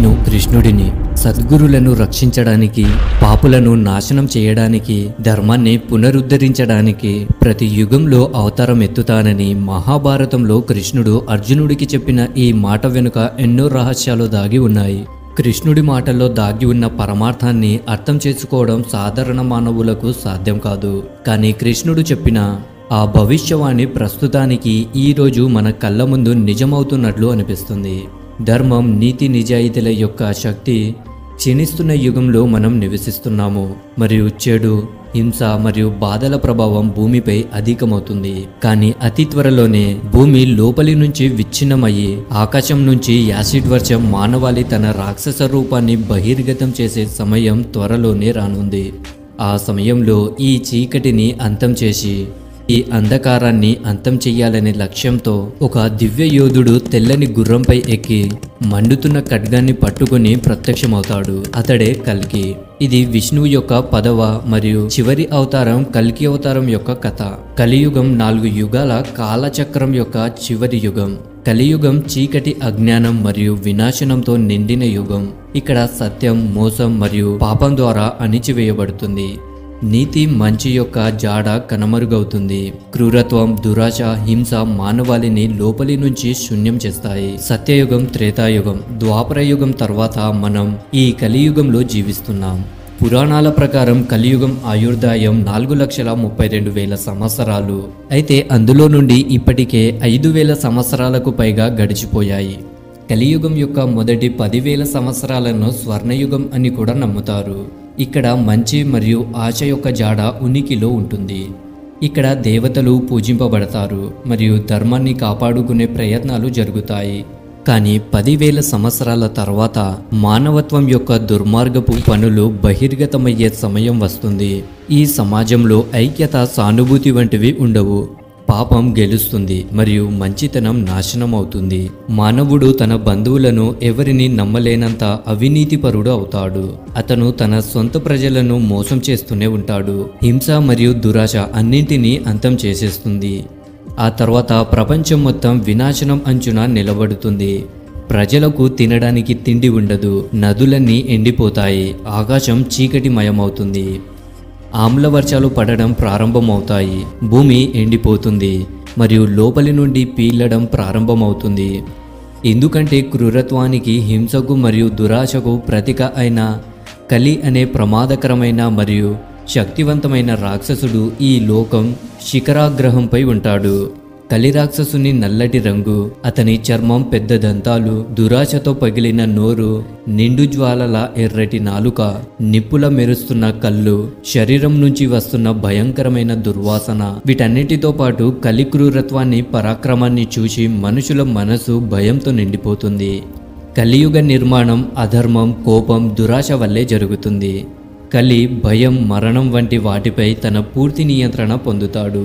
నేను కృష్ణుడిని సద్గురులను రక్షించడానికి పాపులను నాశనం చేయడానికి ధర్మాన్ని పునరుద్ధరించడానికి ప్రతి యుగంలో అవతారం ఎత్తుతానని మహాభారతంలో కృష్ణుడు అర్జునుడికి చెప్పిన ఈ మాట వెనుక ఎన్నో రహస్యాలు దాగి ఉన్నాయి కృష్ణుడి మాటల్లో దాగి ఉన్న పరమార్థాన్ని అర్థం చేసుకోవడం సాధారణ మానవులకు సాధ్యం కాదు కానీ కృష్ణుడు చెప్పిన ఆ భవిష్యవాణి ప్రస్తుతానికి ఈరోజు మన కళ్ళ ముందు నిజమవుతున్నట్లు అనిపిస్తుంది ధర్మం నీతి నిజాయితీల యొక్క శక్తి క్షీణిస్తున్న యుగంలో మనం నివసిస్తున్నాము మరియు చెడు హింస మరియు బాధల ప్రభావం భూమిపై అధికమవుతుంది కానీ అతి త్వరలోనే భూమి లోపలి నుంచి విచ్ఛిన్నమయ్యి ఆకాశం నుంచి యాసిడ్ వర్షం మానవాళి తన రాక్షస రూపాన్ని బహిర్గతం చేసే సమయం త్వరలోనే రానుంది ఆ సమయంలో ఈ చీకటిని అంతం చేసి ఈ అంధకారాన్ని అంతం చెయ్యాలనే లక్ష్యంతో ఒక దివ్య యోధుడు తెల్లని గుర్రంపై ఎక్కి మండుతున్న ఖడ్గాన్ని పట్టుకుని ప్రత్యక్షమవుతాడు అతడే కల్కి ఇది విష్ణువు యొక్క పదవ మరియు చివరి అవతారం కల్కి అవతారం యొక్క కథ కలియుగం నాలుగు యుగాల కాలచక్రం యొక్క చివరి యుగం కలియుగం చీకటి అజ్ఞానం మరియు వినాశనంతో నిండిన యుగం ఇక్కడ సత్యం మోసం మరియు పాపం ద్వారా అణిచివేయబడుతుంది నీతి మంచి యొక్క జాడ కనుమరుగవుతుంది క్రూరత్వం దురాశ హింస మానవాళిని లోపలి నుంచి శూన్యం చేస్తాయి సత్యయుగం త్రేతాయుగం ద్వాపర యుగం తర్వాత మనం ఈ కలియుగంలో జీవిస్తున్నాం పురాణాల ప్రకారం కలియుగం ఆయుర్దాయం నాలుగు లక్షల ముప్పై రెండు వేల సంవత్సరాలు అయితే అందులో నుండి ఇప్పటికే ఐదు వేల సంవత్సరాలకు పైగా గడిచిపోయాయి కలియుగం యొక్క మొదటి పదివేల సంవత్సరాలను స్వర్ణయుగం అని కూడా నమ్ముతారు ఇక్కడ మంచి మరియు ఆశ యొక్క జాడ ఉనికిలో ఉంటుంది ఇక్కడ దేవతలు పూజింపబడతారు మరియు ధర్మాన్ని కాపాడుకునే ప్రయత్నాలు జరుగుతాయి కానీ పదివేల సంవత్సరాల తర్వాత మానవత్వం యొక్క దుర్మార్గపు పనులు బహిర్గతమయ్యే సమయం వస్తుంది ఈ సమాజంలో ఐక్యత సానుభూతి వంటివి ఉండవు పాపం గెలుస్తుంది మరియు మంచితనం నాశనం అవుతుంది మానవుడు తన బంధువులను ఎవరిని నమ్మలేనంత అవినీతిపరుడు అవుతాడు అతను తన సొంత ప్రజలను మోసం చేస్తూనే ఉంటాడు హింస మరియు దురాశ అన్నింటినీ అంతం చేసేస్తుంది ఆ తర్వాత ప్రపంచం మొత్తం వినాశనం అంచున నిలబడుతుంది ప్రజలకు తినడానికి తిండి ఉండదు నదులన్నీ ఎండిపోతాయి ఆకాశం చీకటిమయమవుతుంది ఆమ్ల వర్షాలు పడడం ప్రారంభమవుతాయి భూమి ఎండిపోతుంది మరియు లోపలి నుండి పీల్లడం ప్రారంభమవుతుంది ఎందుకంటే క్రూరత్వానికి హింసకు మరియు దురాశకు ప్రతీక అయిన కలి అనే ప్రమాదకరమైన మరియు శక్తివంతమైన రాక్షసుడు ఈ లోకం శిఖరాగ్రహంపై ఉంటాడు కలి రాక్షసుని నల్లటి రంగు అతని చర్మం పెద్ద దంతాలు దురాశతో పగిలిన నోరు నిండు జ్వాలల ఎర్రటి నాలుక నిప్పుల మెరుస్తున్న కళ్ళు శరీరం నుంచి వస్తున్న భయంకరమైన దుర్వాసన వీటన్నిటితో పాటు కలి క్రూరత్వాన్ని పరాక్రమాన్ని చూసి మనుషుల మనసు భయంతో నిండిపోతుంది కలియుగ నిర్మాణం అధర్మం కోపం దురాశ వల్లే జరుగుతుంది కలి భయం మరణం వంటి వాటిపై తన పూర్తి నియంత్రణ పొందుతాడు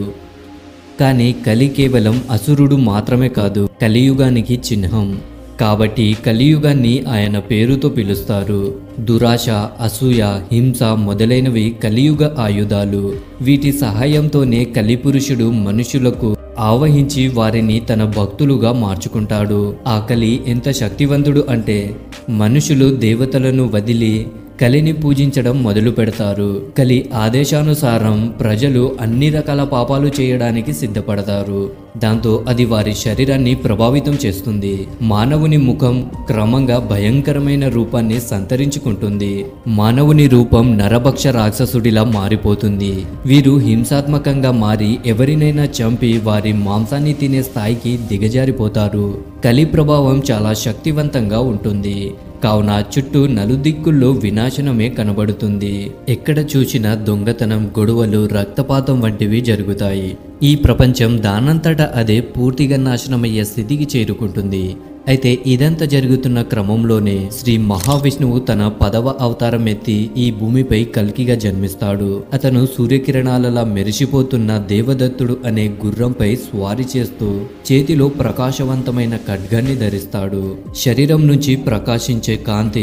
కానీ కలి కేవలం అసురుడు మాత్రమే కాదు కలియుగానికి చిహ్నం కాబట్టి కలియుగాన్ని ఆయన పేరుతో పిలుస్తారు దురాశ అసూయ హింస మొదలైనవి కలియుగ ఆయుధాలు వీటి సహాయంతోనే కలిపురుషుడు మనుషులకు ఆవహించి వారిని తన భక్తులుగా మార్చుకుంటాడు ఆ కలి ఎంత శక్తివంతుడు అంటే మనుషులు దేవతలను వదిలి కలిని పూజించడం మొదలు పెడతారు కలి ఆదేశానుసారం ప్రజలు అన్ని రకాల పాపాలు చేయడానికి సిద్ధపడతారు దాంతో అది వారి శరీరాన్ని ప్రభావితం చేస్తుంది మానవుని ముఖం క్రమంగా భయంకరమైన రూపాన్ని సంతరించుకుంటుంది మానవుని రూపం నరభక్ష రాక్షసుడిలా మారిపోతుంది వీరు హింసాత్మకంగా మారి ఎవరినైనా చంపి వారి మాంసాన్ని తినే స్థాయికి దిగజారిపోతారు కలి ప్రభావం చాలా శక్తివంతంగా ఉంటుంది కావున చుట్టూ నలుదిక్కుల్లో వినాశనమే కనబడుతుంది ఎక్కడ చూసినా దొంగతనం గొడవలు రక్తపాతం వంటివి జరుగుతాయి ఈ ప్రపంచం దానంతటా అదే పూర్తిగా నాశనమయ్యే స్థితికి చేరుకుంటుంది అయితే ఇదంతా జరుగుతున్న క్రమంలోనే శ్రీ మహావిష్ణువు తన పదవ అవతారం ఎత్తి ఈ భూమిపై కల్కిగా జన్మిస్తాడు అతను సూర్యకిరణాలలా మెరిసిపోతున్న దేవదత్తుడు అనే గుర్రంపై స్వారీ చేస్తూ చేతిలో ప్రకాశవంతమైన ఖడ్గాన్ని ధరిస్తాడు శరీరం నుంచి ప్రకాశించే కాంతి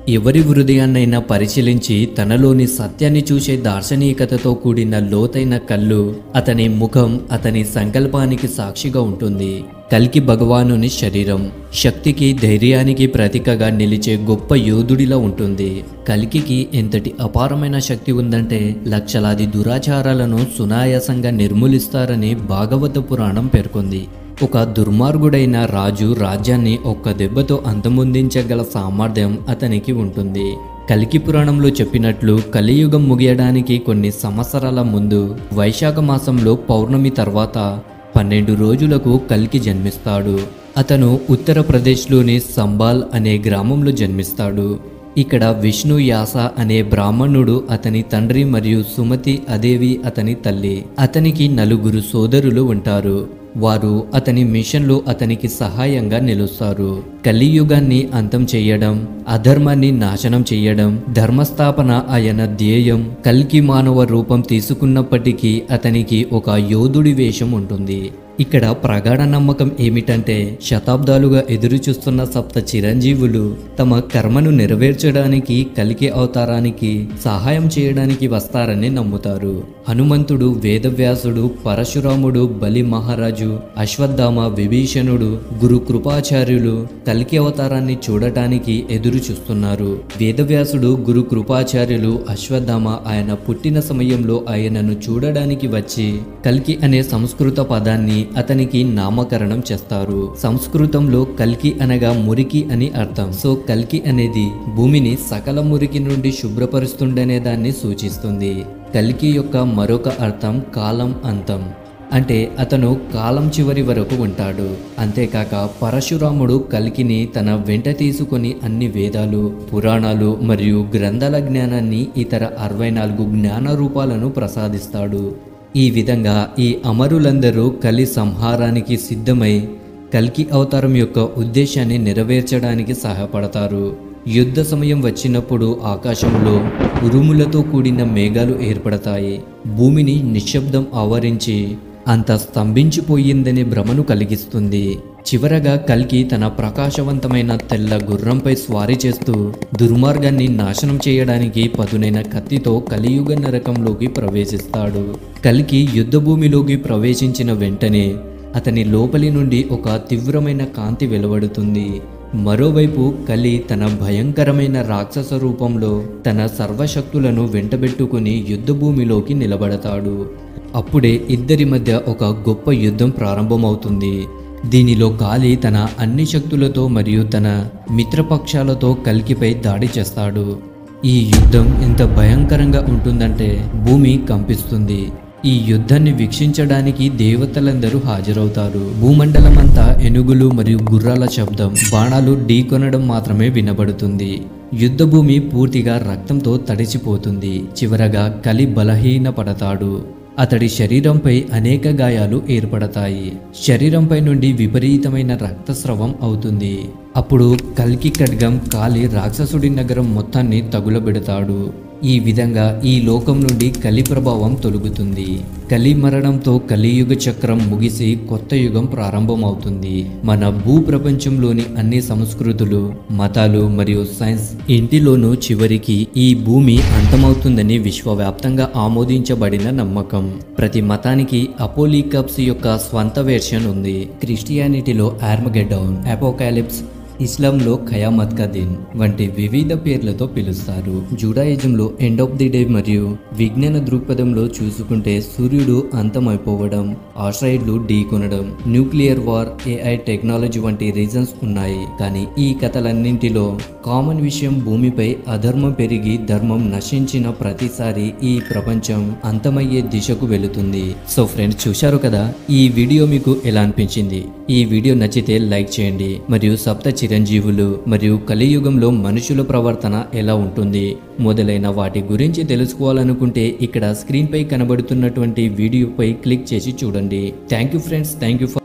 ఎవరి హృదయాన్నైనా పరిశీలించి తనలోని సత్యాన్ని చూసే దార్శనికతతో కూడిన లోతైన కళ్ళు అతని ముఖం అతని సంకల్పానికి సాక్షిగా ఉంటుంది కల్కి భగవానుని శరీరం శక్తికి ధైర్యానికి ప్రతీకగా నిలిచే గొప్ప యోధుడిలా ఉంటుంది కల్కికి ఎంతటి అపారమైన శక్తి ఉందంటే లక్షలాది దురాచారాలను సునాయాసంగా నిర్మూలిస్తారని భాగవత పురాణం పేర్కొంది ఒక దుర్మార్గుడైన రాజు రాజ్యాన్ని ఒక్క దెబ్బతో అంతమొందించగల సామర్థ్యం అతనికి ఉంటుంది కలికి పురాణంలో చెప్పినట్లు కలియుగం ముగియడానికి కొన్ని సంవత్సరాల ముందు వైశాఖ మాసంలో పౌర్ణమి తర్వాత పన్నెండు రోజులకు కల్కి జన్మిస్తాడు అతను ఉత్తరప్రదేశ్లోని సంబాల్ అనే గ్రామంలో జన్మిస్తాడు ఇక్కడ విష్ణు యాస అనే బ్రాహ్మణుడు అతని తండ్రి మరియు సుమతి అదేవి అతని తల్లి అతనికి నలుగురు సోదరులు ఉంటారు వారు అతని మిషన్లో అతనికి సహాయంగా నిలుస్తారు కలియుగాన్ని అంతం చేయడం అధర్మాన్ని నాశనం చేయడం ధర్మస్థాపన ఆయన ధ్యేయం కల్కి మానవ రూపం తీసుకున్నప్పటికీ అతనికి ఒక యోధుడి వేషం ఉంటుంది ఇక్కడ ప్రగాఢ నమ్మకం ఏమిటంటే శతాబ్దాలుగా ఎదురు చూస్తున్న సప్త చిరంజీవులు తమ కర్మను నెరవేర్చడానికి కలికి అవతారానికి సహాయం చేయడానికి వస్తారని నమ్ముతారు హనుమంతుడు వేదవ్యాసుడు పరశురాముడు బలి మహారాజు అశ్వత్థామ విభీషణుడు గురు కృపాచార్యులు కల్కి అవతారాన్ని చూడటానికి ఎదురు చూస్తున్నారు వేదవ్యాసుడు గురు కృపాచార్యులు అశ్వత్థామ ఆయన పుట్టిన సమయంలో ఆయనను చూడడానికి వచ్చి కల్కి అనే సంస్కృత పదాన్ని అతనికి నామకరణం చేస్తారు సంస్కృతంలో కల్కి అనగా మురికి అని అర్థం సో కల్కి అనేది భూమిని సకల మురికి నుండి శుభ్రపరుస్తుండనే దాన్ని సూచిస్తుంది కల్కి యొక్క మరొక అర్థం కాలం అంతం అంటే అతను కాలం చివరి వరకు ఉంటాడు అంతేకాక పరశురాముడు కల్కిని తన వెంట తీసుకొని అన్ని వేదాలు పురాణాలు మరియు గ్రంథాల జ్ఞానాన్ని ఇతర అరవై నాలుగు జ్ఞాన రూపాలను ప్రసాదిస్తాడు ఈ విధంగా ఈ అమరులందరూ కలి సంహారానికి సిద్ధమై కల్కి అవతారం యొక్క ఉద్దేశాన్ని నెరవేర్చడానికి సహాయపడతారు యుద్ధ సమయం వచ్చినప్పుడు ఆకాశంలో ఉరుములతో కూడిన మేఘాలు ఏర్పడతాయి భూమిని నిశ్శబ్దం ఆవరించి అంత స్తంభించిపోయిందనే భ్రమను కలిగిస్తుంది చివరగా కల్కి తన ప్రకాశవంతమైన తెల్ల గుర్రంపై స్వారీ చేస్తూ దుర్మార్గాన్ని నాశనం చేయడానికి పదునైన కత్తితో కలియుగ నరకంలోకి ప్రవేశిస్తాడు కల్కి యుద్ధభూమిలోకి ప్రవేశించిన వెంటనే అతని లోపలి నుండి ఒక తీవ్రమైన కాంతి వెలువడుతుంది మరోవైపు కలి తన భయంకరమైన రాక్షస రూపంలో తన సర్వశక్తులను వెంటబెట్టుకుని యుద్ధభూమిలోకి నిలబడతాడు అప్పుడే ఇద్దరి మధ్య ఒక గొప్ప యుద్ధం ప్రారంభమవుతుంది దీనిలో కాలి తన అన్ని శక్తులతో మరియు తన మిత్రపక్షాలతో కల్కిపై దాడి చేస్తాడు ఈ యుద్ధం ఎంత భయంకరంగా ఉంటుందంటే భూమి కంపిస్తుంది ఈ యుద్ధాన్ని వీక్షించడానికి దేవతలందరూ హాజరవుతారు భూమండలమంతా ఎనుగులు మరియు గుర్రాల శబ్దం బాణాలు ఢీకొనడం మాత్రమే వినబడుతుంది యుద్ధభూమి పూర్తిగా రక్తంతో తడిచిపోతుంది చివరగా కలి బలహీన పడతాడు అతడి శరీరంపై అనేక గాయాలు ఏర్పడతాయి శరీరంపై నుండి విపరీతమైన రక్తస్రవం అవుతుంది అప్పుడు కల్కి ఖడ్గం కాలి రాక్షసుడి నగరం మొత్తాన్ని తగులబెడతాడు ఈ విధంగా ఈ లోకం నుండి కలి ప్రభావం తొలుగుతుంది కలి మరణంతో కలియుగ చక్రం ముగిసి కొత్త యుగం ప్రారంభమవుతుంది మన భూ ప్రపంచంలోని అన్ని సంస్కృతులు మతాలు మరియు సైన్స్ ఇంటిలోనూ చివరికి ఈ భూమి అంతమవుతుందని విశ్వవ్యాప్తంగా ఆమోదించబడిన నమ్మకం ప్రతి మతానికి అపోలీకప్స్ యొక్క స్వంత వెర్షన్ ఉంది క్రిస్టియానిటీలో ఆర్మగెడౌన్ అపోకాలిప్స్ ఇస్లాంలో ఖయామత్ కా దిన్ వంటి వివిధ పేర్లతో పిలుస్తారు జూడాయిజంలో ఎండ్ ఆఫ్ ది డే మరియు విజ్ఞాన దృక్పథంలో చూసుకుంటే సూర్యుడు అంతమైపోవడం ఆస్ట్రాయిడ్లు ఢీకొనడం న్యూక్లియర్ వార్ ఏఐ టెక్నాలజీ వంటి రీజన్స్ ఉన్నాయి కానీ ఈ కథలన్నింటిలో కామన్ విషయం భూమిపై అధర్మం పెరిగి ధర్మం నశించిన ప్రతిసారి ఈ ప్రపంచం అంతమయ్యే దిశకు వెళుతుంది సో ఫ్రెండ్స్ చూశారు కదా ఈ వీడియో మీకు ఎలా అనిపించింది ఈ వీడియో నచ్చితే లైక్ చేయండి మరియు సప్త చిరంజీవులు మరియు కలియుగంలో మనుషుల ప్రవర్తన ఎలా ఉంటుంది మొదలైన వాటి గురించి తెలుసుకోవాలనుకుంటే ఇక్కడ స్క్రీన్ పై కనబడుతున్నటువంటి వీడియోపై క్లిక్ చేసి చూడండి thank you friends thank you for